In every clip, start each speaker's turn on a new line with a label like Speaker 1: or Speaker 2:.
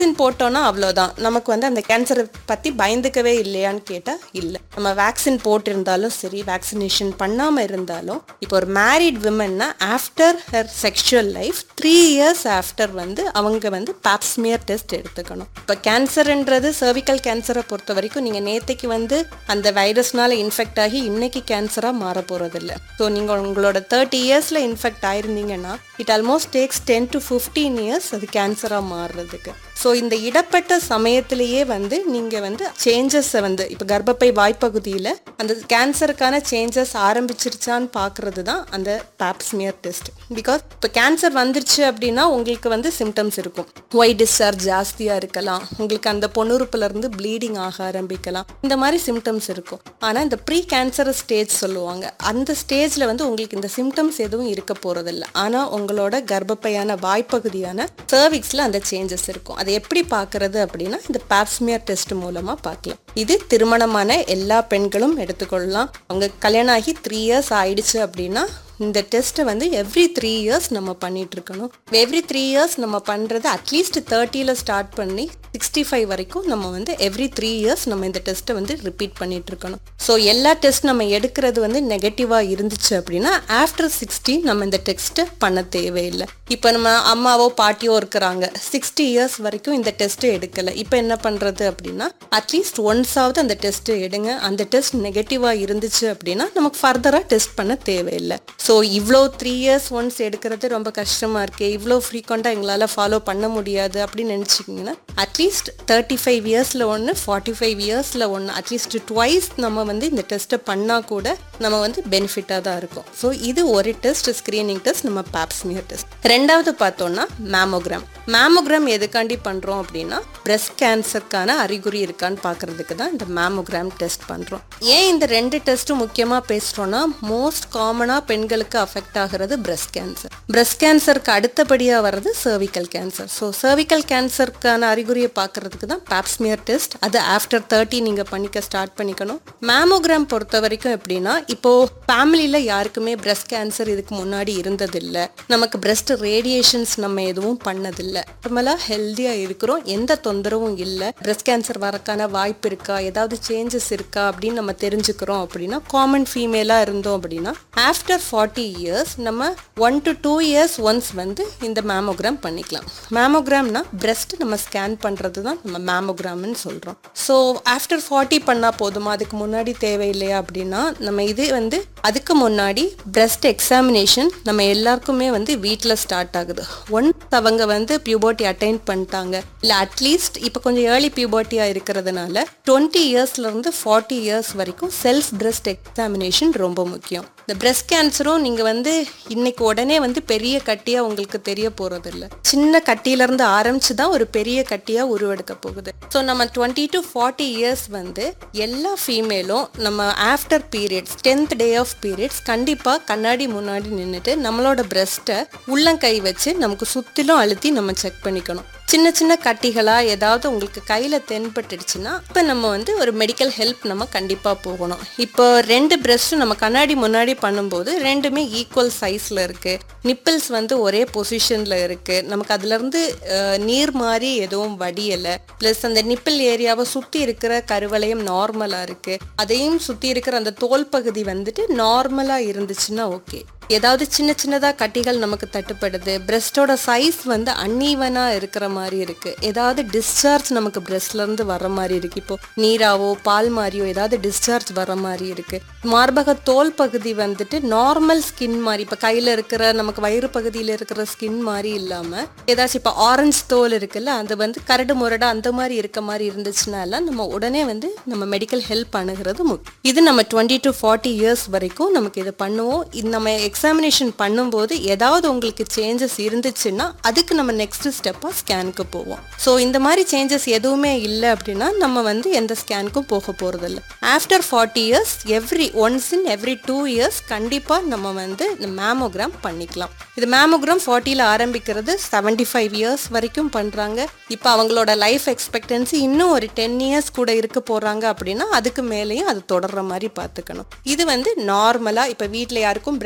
Speaker 1: vaccine போட்டோம்னா அவ்வளோதான் நமக்கு வந்து அந்த கேன்சரை பற்றி பயந்துக்கவே இல்லையான்னு கேட்டால் இல்லை நம்ம வேக்சின் போட்டிருந்தாலும் சரி வேக்சினேஷன் பண்ணாமல் இருந்தாலும் இப்போ ஒரு மேரிட் விமன்னா after her sexual life three years after வந்து அவங்க வந்து பாப்ஸ்மியர் டெஸ்ட் எடுத்துக்கணும் இப்போ கேன்சர்ன்றது சர்விக்கல் கேன்சரை பொறுத்த வரைக்கும் நீங்கள் நேத்தைக்கு வந்து அந்த வைரஸ்னால இன்ஃபெக்ட் ஆகி இன்னைக்கு கேன்சராக மாற போகிறதில்ல ஸோ நீங்கள் உங்களோட தேர்ட்டி இயர்ஸில் இன்ஃபெக்ட் ஆயிருந்தீங்கன்னா it almost takes ten to fifteen years அது கேன்சராக மாறுறதுக்கு ஸோ இந்த இடப்பட்ட சமயத்திலேயே வந்து நீங்கள் வந்து சேஞ்சஸை வந்து இப்போ கர்ப்பப்பை வாய்ப்பகுதியில் அந்த கேன்சருக்கான சேஞ்சஸ் ஆரம்பிச்சிருச்சான்னு பார்க்கறது தான் அந்த பேப்ஸ்மியர் டெஸ்ட் பிகாஸ் இப்போ கேன்சர் வந்துருச்சு அப்படின்னா உங்களுக்கு வந்து சிம்டம்ஸ் இருக்கும் ஒய் டிஸ்சார்ஜ் ஜாஸ்தியாக இருக்கலாம் உங்களுக்கு அந்த பொண்ணுறுப்புல இருந்து ப்ளீடிங் ஆக ஆரம்பிக்கலாம் இந்த மாதிரி சிம்டம்ஸ் இருக்கும் ஆனால் இந்த ப்ரீ கேன்சர் ஸ்டேஜ் சொல்லுவாங்க அந்த ஸ்டேஜில் வந்து உங்களுக்கு இந்த சிம்டம்ஸ் எதுவும் இருக்க போகிறதில்ல ஆனால் உங்களோட கர்ப்பப்பையான வாய்ப்பகுதியான சர்விக்ஸில் அந்த சேஞ்சஸ் இருக்கும் அதை எப்படி பார்க்கறது அப்படின்னா இந்த பாப்ஸ்மியர் டெஸ்ட் மூலமாக பார்க்கலாம் இது திருமணமான எல்லா பெண்களும் எடுத்துக்கொள்ளலாம் அவங்க கல்யாணம் ஆகி த்ரீ இயர்ஸ் ஆயிடுச்சு அப்படின்னா இந்த டெஸ்ட்டை வந்து எவ்ரி த்ரீ இயர்ஸ் நம்ம பண்ணிட்டு இருக்கணும் எவ்ரி த்ரீ இயர்ஸ் நம்ம பண்ணுறது அட்லீஸ்ட் தேர்ட்டியில் ஸ்டார்ட் பண்ணி சிக்ஸ்டி ஃபைவ் வரைக்கும் நம்ம வந்து எவ்ரி த்ரீ இயர்ஸ் நம்ம இந்த டெஸ்ட்டை வந்து ரிப்பீட் பண்ணிட்டு இருக்கணும் ஸோ எல்லா டெஸ்ட் நம்ம எடுக்கிறது வந்து நெகட்டிவாக இருந்துச்சு அப்படின்னா ஆஃப்டர் சிக்ஸ்டி நம்ம இந்த டெஸ்ட்டை பண்ண தேவையில்லை இப்போ நம்ம அம்மாவோ பாட்டியோ இருக்கிறாங்க சிக்ஸ்டி இயர்ஸ் வரைக்கும் இந்த டெஸ்ட்டை எடுக்கலை இப்போ என்ன பண்ணுறது அப்படின்னா அட்லீஸ்ட் ஒன்ஸாவது அந்த டெஸ்ட்டை எடுங்க அந்த டெஸ்ட் நெகட்டிவாக இருந்துச்சு அப்படின்னா நமக்கு ஃபர்தராக டெஸ்ட் பண்ண தேவையில்லை ஸோ இவ்வளோ த்ரீ இயர்ஸ் ஒன்ஸ் எடுக்கிறது ரொம்ப கஷ்டமாக இருக்கே இவ்வளோ ஃப்ரீக்வெண்ட்டாக எங்களால் ஃபாலோ பண்ண முடியாது அப்படின்னு நினச்சிக்கிங்கன்னா அட்லீஸ்ட் தேர்ட்டி ஃபைவ் இயர்ஸில் ஒன்று ஃபார்ட்டி ஃபைவ் இயர்ஸில் ஒன்று அட்லீஸ்ட் ட்வைஸ் நம்ம வந்து இந்த டெஸ்ட்டை பண்ணால் கூட நம்ம வந்து பெனிஃபிட்டாக தான் இருக்கும் ஸோ இது ஒரு டெஸ்ட் ஸ்க்ரீனிங் டெஸ்ட் நம்ம பேப்ஸ்மியர் டெஸ்ட் ரெண்டாவது பார்த்தோம்னா மேமோகிராம் மேமோகிராம் எதுக்காண்டி பண்ணுறோம் அப்படின்னா பிரஸ்ட் கேன்சருக்கான அறிகுறி இருக்கான்னு பார்க்கறதுக்கு தான் இந்த மேமோகிராம் டெஸ்ட் பண்ணுறோம் ஏன் இந்த ரெண்டு டெஸ்ட்டும் முக்கியமாக பேசுகிறோன்னா மோஸ்ட் காமனாக பெண்களுக்கு அஃபெக்ட் ஆகிறது பிரஸ்ட் கேன்சர் பிரஸ்ட் கேன்சருக்கு அடுத்தபடியாக வர்றது சர்விக்கல் கேன்சர் ஸோ சர்விக்கல் கேன்சருக்கான அறிகுறியை பார்க்கறதுக்கு தான் பேப்ஸ்மியர் டெஸ்ட் அது ஆஃப்டர் தேர்ட்டி நீங்கள் பண்ணிக்க ஸ்டார்ட் பண்ணிக்கணும் மேமோகிராம் பொறுத்த வரைக்கும் எப்படின்னா இப்போ ஃபேமிலியில் யாருக்குமே பிரஸ்ட் கேன்சர் இதுக்கு முன்னாடி இருந்ததில்லை நமக்கு பிரஸ்ட் ரேடியேஷன்ஸ் நம்ம எதுவும் பண்ணதில்லை நார்மலாக ஹெல்த்தியாக இருக்கிறோம் எந்த தொந்தரவும் இல்லை பிரஸ்ட் கேன்சர் வரக்கான வாய்ப்பு இருக்கா ஏதாவது சேஞ்சஸ் இருக்கா அப்படின்னு நம்ம தெரிஞ்சுக்கிறோம் அப்படின்னா காமன் ஃபீமேலாக இருந்தோம் அப்படின்னா ஆஃப்டர் ஃபார்ட்டி இயர்ஸ் நம்ம one to two years once வந்து இந்த மேமோகிராம் பண்ணிக்கலாம் மேமோகிராம்னா பிரஸ்ட் நம்ம ஸ்கேன் பண்ணுறது தான் நம்ம மேமோகிராம்னு சொல்கிறோம் ஸோ ஆஃப்டர் ஃபார்ட்டி பண்ணால் போதுமா அதுக்கு முன்னாடி தேவையில்லையா அப்படின்னா நம்ம இது வந்து அதுக்கு முன்னாடி பிரஸ்ட் எக்ஸாமினேஷன் நம்ம எல்லாருக்குமே வந்து வீட்டில் ஸ்டார்ட் ஆகுது ஒன்ஸ் அவங்க வந்து பியூபர்ட்டி அட்டைன் பண்ணிட்டாங்க இல்லை அட்லீஸ்ட் இப்போ கொஞ்சம் ஏர்லி பியூபர்ட்டியாக இருக்கிறதுனால டுவெண்ட்டி இயர்ஸ்லேருந்து ஃபார்ட்டி இயர்ஸ் வரைக்கும் செல்ஃப் பிரஸ்ட் எக்ஸாமினேஷன் ரொம்ப முக்கியம் இந்த பிரஸ்ட் கேன்சரும் நீங்கள் வந்து இன்னைக்கு உடனே வந்து பெரிய கட்டியாக உங்களுக்கு தெரிய போகிறதில்ல சின்ன கட்டியிலேருந்து ஆரம்பிச்சு தான் ஒரு பெரிய கட்டியாக உருவெடுக்க போகுது ஸோ நம்ம டுவெண்ட்டி டு ஃபார்ட்டி இயர்ஸ் வந்து எல்லா ஃபீமேலும் நம்ம after periods tenth day of periods கண்டிப்பாக கண்ணாடி முன்னாடி நின்றுட்டு நம்மளோட பிரஸ்ட்டை உள்ளங்கை வச்சு நமக்கு சுற்றிலும் அழுத்தி நம்ம செக் பண்ணிக்கணும் சின்ன சின்ன கட்டிகளாக ஏதாவது உங்களுக்கு கையில் தென்பட்டுடுச்சுன்னா இப்போ நம்ம வந்து ஒரு மெடிக்கல் ஹெல்ப் நம்ம கண்டிப்பாக போகணும் இப்போ ரெண்டு பிரஸ்ட்டும் நம்ம கண்ணாடி முன்னாடி பண்ணும்போது ரெண்டுமே ஈக்குவல் சைஸில் இருக்குது நிப்பிள்ஸ் வந்து ஒரே பொசிஷனில் இருக்குது நமக்கு அதுலேருந்து நீர் மாதிரி எதுவும் வடியலை ப்ளஸ் அந்த நிப்பிள் ஏரியாவை சுற்றி இருக்கிற கருவளையம் நார்மலாக இருக்குது அதையும் சுற்றி இருக்கிற அந்த தோல் பகுதி வந்துட்டு நார்மலாக இருந்துச்சுன்னா ஓகே ஏதாவது சின்ன சின்னதாக கட்டிகள் நமக்கு தட்டுப்படுது பிரஸ்டோட சைஸ் வந்து அன்ஈவனாக இருக்கிற மாதிரி இருக்குது ஏதாவது டிஸ்சார்ஜ் நமக்கு பிரஸ்ட்லேருந்து வர மாதிரி இருக்குது இப்போ நீராவோ பால் மாதிரியோ ஏதாவது டிஸ்சார்ஜ் வர மாதிரி இருக்குது மார்பக தோல் பகுதி வந்துட்டு நார்மல் ஸ்கின் மாதிரி இப்போ கையில் இருக்கிற நமக்கு வயிறு பகுதியில் இருக்கிற ஸ்கின் மாதிரி இல்லாமல் ஏதாச்சும் இப்போ ஆரஞ்சு தோல் இருக்குல்ல அது வந்து கரடு முரடா அந்த மாதிரி இருக்க மாதிரி இருந்துச்சுனால நம்ம உடனே வந்து நம்ம மெடிக்கல் ஹெல்ப் அணுகிறது முக்கியம் இது நம்ம டுவெண்ட்டி டு ஃபார்ட்டி இயர்ஸ் வரைக்கும் நமக்கு இதை பண்ணுவோம் இது நம்ம எக்ஸாமினேஷன் பண்ணும்போது ஏதாவது உங்களுக்கு சேஞ்சஸ் இருந்துச்சுன்னா அதுக்கு நம்ம நெக்ஸ்ட் ஸ்டெப்பாக ஸ்கேனுக்கு போவோம் ஸோ இந்த மாதிரி சேஞ்சஸ் எதுவுமே இல்லை அப்படின்னா நம்ம வந்து எந்த ஸ்கேனுக்கும் போக போகிறதில்ல after forty years every once in every two years கண்டிப்பாக நம்ம வந்து இந்த மேமோகிராம் பண்ணிக்கலாம் இது மேமோகிராம் ஃபார்ட்டியில் ஆரம்பிக்கிறது செவன்டி ஃபைவ் இயர்ஸ் வரைக்கும் பண்ணுறாங்க இப்போ அவங்களோட லைஃப் எக்ஸ்பெக்டன்சி இன்னும் ஒரு டென் இயர்ஸ் கூட இருக்க போகிறாங்க அப்படின்னா அதுக்கு மேலேயும் அது தொடர்ற மாதிரி பார்த்துக்கணும் இது வந்து நார்மலாக இப்போ வீட்டில் யாருக்கும் பிரஸ்ட் கேன்சர்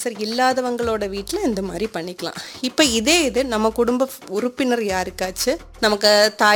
Speaker 1: கேன்சர் இல்லாதவங்களோட வீட்டில் இந்த மாதிரி பண்ணிக்கலாம் இப்போ இதே இது நம்ம குடும்ப உறுப்பினர் யாருக்காச்சும் நமக்கு தாய்